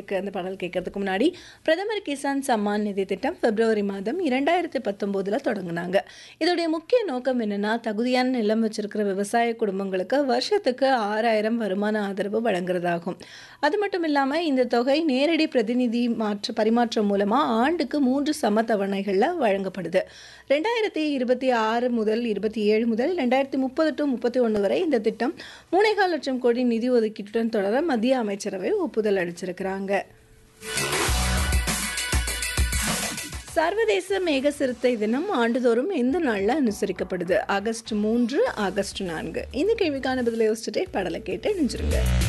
இருக்கு அந்த பாடல் கேட்கறதுக்கு முன்னாடி பிரதமர் கிசான் சம்மான் நிதி திட்டம் பிப்ரவரி மாதம் இரண்டாயிரத்தி பத்தொம்போதில் தொடங்கினாங்க இதோடைய முக்கிய நோக்கம் என்னன்னா தகுதியான நிலம் வச்சிருக்கிற விவசாய குடும்பங்களுக்கு வருஷத்துக்கு ஆறாயிரம் வருமான ஆதரவு வழங்குறதாகும் அது மட்டும் இல்லாமல் இந்த தொகை நேரடி பிரதிநிதி மாற்ற பரிமாற்றம் மூலமாக ஆண்டுக்கு மூன்று சம தவணைகளில் வழங்கப்படுது ரெண்டாயிரத்தி இருபத்தி ஆறு முதல் இருபத்தி ஏழு முதல் ரெண்டாயிரத்தி முப்பது டு முப்பத்தி ஒன்று வரை இந்த திட்டம் மூணேகால் லட்சம் கோடி நிதி ஒதுக்கீட்டுடன் தொடர மத்திய அமைச்சரவை ஒப்புதல் அளிச்சிருக்கிறாங்க சர்வதேச மேக சிறுத்தை தினம் ஆண்டுதோறும் எந்த நாளில் அனுசரிக்கப்படுது ஆகஸ்ட் மூன்று ஆகஸ்ட் நான்கு இந்த கேள்விக்கான பதிலை யோசிச்சுட்டே பாடலை கேட்டு நினைச்சிருங்க